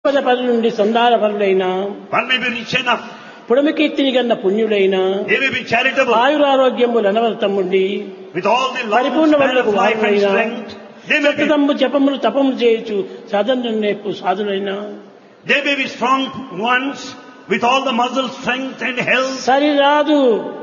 పద పనుల నుండి సందాల పనులైన One may be rich enough. పుడమికీర్తిని గన్న పుణ్యులైన They may be charitable. ఆయురారోగ్యములు అనవరతముండి With all the long పరిపూర్ణ span వల్లకు of life and వారులైన strength. They may be, చక్కదమ్ము జపములు తపములు చేయొచ్చు సాధన నేర్పు సాధులైన they may be strong ones with all the muscle strength and health. సరిరాదు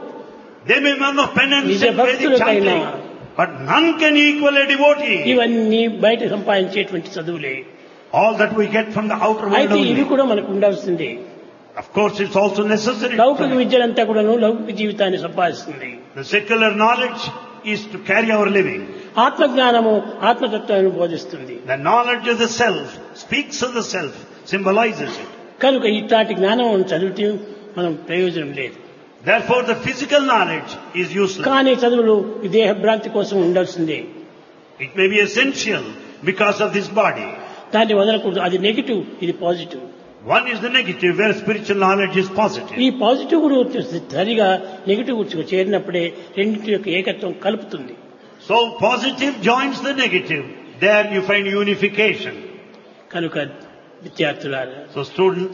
They may be men of penance నిజ and Vedic భక్తులకైనా chanting. But none can equal a devotee. ఇవన్నీ బయట సంపాదించేటువంటి చదువులే All that we get from the outer world అయితే ఇవి only. కూడా మనకు ఉండాల్సిందే Of course, it's also necessary. లౌకిక విద్యలంతా కూడాను లౌకిక జీవితాన్ని సంపాదిస్తుంది The secular knowledge is to carry our living. ఆత్మజ్ఞానము ఆత్మతత్వాన్ని బోధిస్తుంది The knowledge of the self speaks of the self, symbolizes it. కనుక ఇట్లాంటి జ్ఞానం చదివితే మనం ప్రయోజనం లేదు Therefore, the physical knowledge is useless. కానీ చదువులు ఈ దేహభ్రాంతి కోసం ఉండాల్సిందే It may be essential because of this body. దాన్ని వదలకూడదు అది నెగిటివ్ ఇది positive One is the negative, where spiritual knowledge is positive. ఈ పాజిటివ్ కూడా సరిగా నెగిటివ్ గురించి చేరినప్పుడే రెండింటి యొక్క ఏకత్వం కలుపుతుంది So positive joins the negative. There you find unification. కనుక విద్యార్థులారా So students,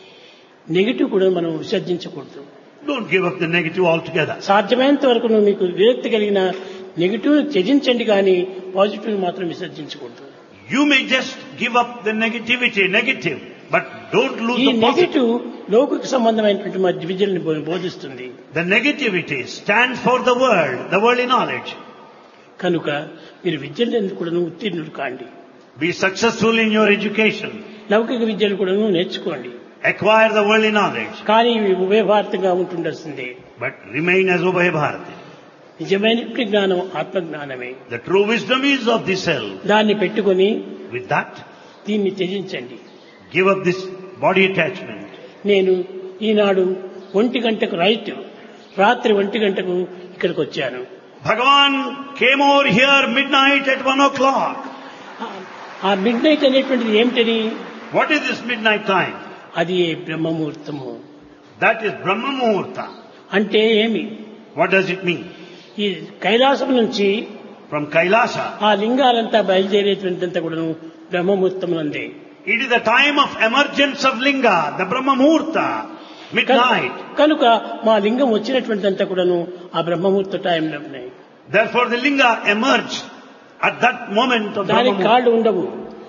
నెగిటివ్ కూడా మనం విసర్జించకూడదు don't give up the negative altogether. సాధ్యమైనంత వరకు నువ్వు మీకు విరక్తి కలిగిన నెగిటివ్ త్యజించండి కానీ పాజిటివ్ మాత్రం విసర్జించకూడదు You may just give up the negativity, negative, but don't lose ఈ the positive. నెగిటివ్ లౌకిక సంబంధమైనటువంటి మా విద్యల్ని బో- బోధిస్తుంది The negativity stands for the world, the worldly knowledge. కనుక మీరు విద్యలు ఎందుకు కూడా ఉత్తీర్ణులు కాండి Be successful in your education. లౌకిక విద్యలు కూడా నేర్చుకోండి Acquire the worldly knowledge, కానీ ఇవి ఉభయభారతంగా ఉంటుండాల్సిందే but remain as Ubhay Bharati. నిజమైనటువంటి జ్ఞానం ఆత్మజ్ఞానమే The true wisdom is of the self. దాన్ని పెట్టుకొని With that, దీన్ని త్యజించండి give up this body attachment. నేను ఈనాడు ఒంటి గంటకు రైట్ రాత్రి ఒంటి గంటకు ఇక్కడికి వచ్చాను Bhagavan came over here midnight at one o'clock. ఆ మిడ్ నైట్ అనేటువంటిది ఏమిటని What is this midnight time? అది బ్రహ్మముహూర్తము That is Brahma Muhurta. అంటే ఏమి What does it mean? ఈ కైలాసం నుంచి From Kailasa. ఆ లింగాలంతా బయలుదేరేటువంటిదంతా కూడాను బ్రహ్మముహూర్తం నందే It is the time of emergence of Linga, the Brahma Muhurta, midnight. కనుక మా లింగం వచ్చినటువంటిదంతా కూడాను ఆ బ్రహ్మముహూర్త టైంలో ఉన్నాయి Therefore the Linga emerged at that moment of Brahma దానికి Muhurta. కాళ్ళు ఉండవు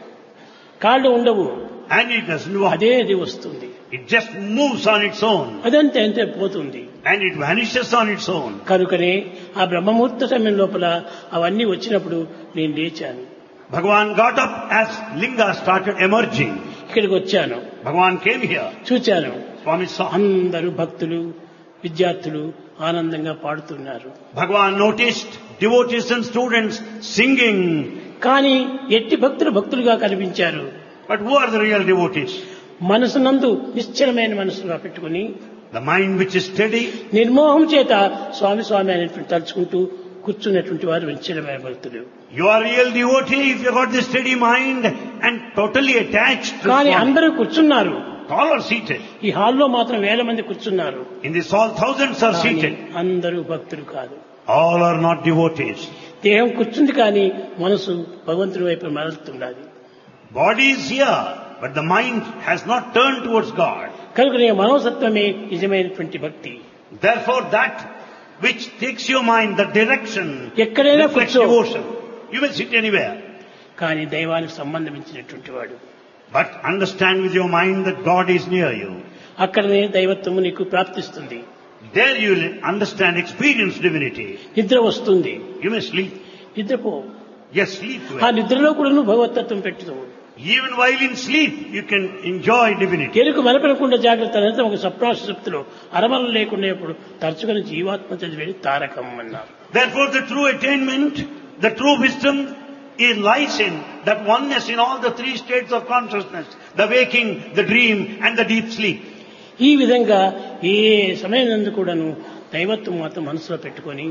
కాళ్ళు ఉండవు And it doesn't walk. అదే అది వస్తుంది It just moves on its own. అదంతే అంతే పోతుంది And it vanishes on its own. కనుకనే ఆ బ్రహ్మముహూర్త సమయం లోపల అవన్నీ వచ్చినప్పుడు నేను లేచాను Bhagavan got up as Linga started emerging. ఇక్కడికి వచ్చాను Bhagavan came here. చూచాను Swami saw. అందరూ భక్తులు విద్యార్థులు ఆనందంగా పాడుతున్నారు Bhagavan noticed devotees and students singing. కానీ ఎట్టి భక్తులు భక్తులుగా కనిపించారు But who are the real devotees? మనసునందు నిశ్చలమైన మనసుగా పెట్టుకుని The mind which is steady, నిర్మోహం చేత స్వామి స్వామి అనేటువంటి తలుచుకుంటూ కూర్చున్నటువంటి వారు నిశ్చలమైన భక్తులు you are real devotee if you got this steady mind and totally attached to కానీ Swami. అందరూ కూర్చున్నారు All are seated. ఈ హాల్లో మాత్రం వేల మంది కూర్చున్నారు In this hall thousands are కానీ seated. అందరూ భక్తులు కాదు All are not devotees. దేహం కూర్చుంది కానీ మనసు భగవంతుని వైపు మరలుతున్నది Body is here, but the mind has not turned towards God. కనుక నీ మనోసత్వమే నిజమైనటువంటి భక్తి Therefore that which takes your mind, the direction, ఎక్కడైనా reflects కూర్చో devotion. You may sit anywhere. కానీ దైవానికి సంబంధించినటువంటి వాడు But understand with your mind that God is near you. అక్కడనే దైవత్వము నీకు ప్రాప్తిస్తుంది There you will understand, experience divinity. నిద్ర వస్తుంది You may sleep. నిద్రపో Yes, sleep ఆ well. నిద్రలో కూడా నువ్వు భగవతత్వం పెట్టుతావు Even while in sleep, you can enjoy divinity. ఎరుకు మెలపడకుండా జాగ్రత్త అనేది ఒక సప్రాశక్తిలో అరమల లేకుండా ఇప్పుడు తరచుకొని జీవాత్మ చదివేది తారకం అన్నారు Therefore the true attainment, the true wisdom, it lies in that oneness in all the three states of consciousness, the waking, the dream and the deep sleep. ఈ విధంగా ఏ సమయం నందు కూడాను దైవత్వం మాత్రం మనసులో పెట్టుకొని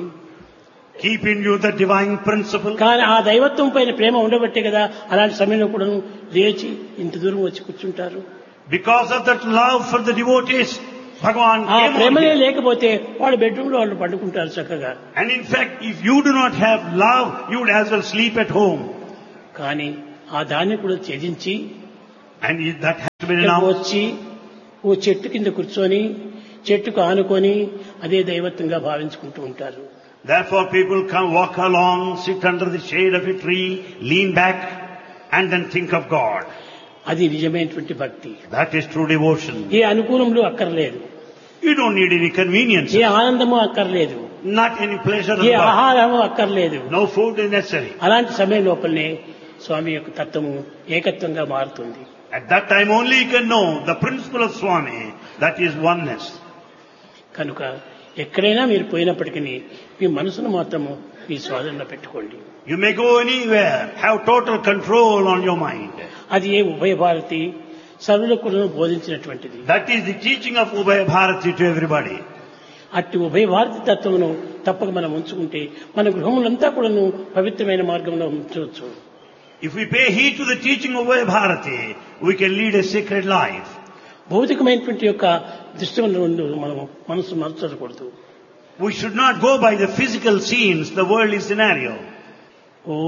Keep in you the divine principle. కానీ ఆ దైవత్వం పైన ప్రేమ ఉండబట్టే కదా అలాంటి సమయంలో కూడాను లేచి ఇంత దూరం వచ్చి కూర్చుంటారు Because of that love for the devotees, Bhagavan ఆ came on ప్రేమనే here. లేకపోతే వాళ్ళు బెడ్రూమ్ లో వాళ్ళు పండుకుంటారు చక్కగా And in fact, if you do not have love, you would as well sleep at home. కానీ ఆ దాన్ని కూడా త్యజించి And if that been ఇక్కడికి announced. వచ్చి ఓ చెట్టు కింద కూర్చొని చెట్టుకు ఆనుకొని అదే దైవత్వంగా భావించుకుంటూ ఉంటారు Therefore people come walk along, sit under the shade of a tree, lean back, and then think of God. అది నిజమైనటువంటి భక్తి That is true devotion. ఏ అనుకూలములు అక్కర్లేదు You don't need any convenience, ఏ ఆనందము అక్కర్లేదు not any pleasure of A the body. ఆహారము అక్కర్లేదు No food is necessary. అలాంటి సమయం లోపలనే స్వామి యొక్క తత్వము ఏకత్వంగా మారుతుంది At that time only you can know the principle of Swami, that is oneness. కనుక ఎక్కడైనా మీరు పోయినప్పటికీ మీ మనసును మాత్రము మీ స్వాధీనంలో పెట్టుకోండి You may go anywhere, have total control on your mind. అది ఏ ఉభయ Bharati సర్వులకు బోధించినటువంటిది That is the teaching of Ubhaya Bharati to everybody. అట్టి ఉభయ భారతి తత్వమును తప్పక మనం ఉంచుకుంటే మన గృహములంతా కూడాను పవిత్రమైన మార్గంలో ఉంచవచ్చు If we pay heed to the teaching of Ubhaya Bharati, we can lead a sacred life. భౌతికమైనటువంటి యొక్క దృష్టిలో మనం మనసు మరచకూడదు We should not go by the physical scenes, the worldly scenario.